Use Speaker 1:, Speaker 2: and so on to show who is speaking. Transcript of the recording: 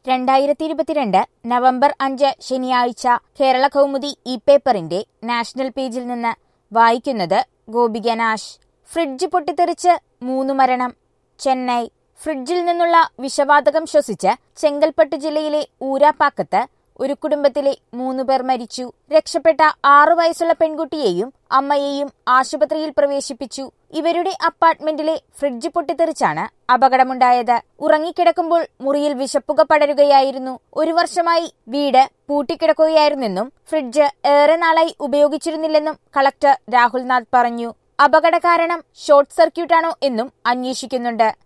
Speaker 1: രണ്ടായിരത്തി ഇരുപത്തിരണ്ട് നവംബർ അഞ്ച് ശനിയാഴ്ച കേരള കൗമുദി ഇ പേപ്പറിന്റെ നാഷണൽ പേജിൽ നിന്ന് വായിക്കുന്നത് ഗോപിക നാശ് ഫ്രിഡ്ജ് പൊട്ടിത്തെറിച്ച് മൂന്ന് മരണം ചെന്നൈ ഫ്രിഡ്ജിൽ നിന്നുള്ള വിഷവാതകം ശ്വസിച്ച് ചെങ്കൽപ്പട്ട് ജില്ലയിലെ ഊരാപ്പാക്കത്ത് ഒരു കുടുംബത്തിലെ മൂന്ന് പേർ മരിച്ചു രക്ഷപ്പെട്ട ആറു വയസ്സുള്ള പെൺകുട്ടിയെയും അമ്മയെയും ആശുപത്രിയിൽ പ്രവേശിപ്പിച്ചു ഇവരുടെ അപ്പാർട്ട്മെന്റിലെ ഫ്രിഡ്ജ് പൊട്ടിത്തെറിച്ചാണ് അപകടമുണ്ടായത് ഉറങ്ങിക്കിടക്കുമ്പോൾ മുറിയിൽ വിശപ്പുക പടരുകയായിരുന്നു ഒരു വർഷമായി വീട് പൂട്ടിക്കിടക്കുകയായിരുന്നെന്നും ഫ്രിഡ്ജ് ഏറെ നാളായി ഉപയോഗിച്ചിരുന്നില്ലെന്നും കളക്ടർ രാഹുൽ നാഥ് പറഞ്ഞു അപകട കാരണം ഷോർട്ട് സർക്യൂട്ടാണോ എന്നും അന്വേഷിക്കുന്നുണ്ട്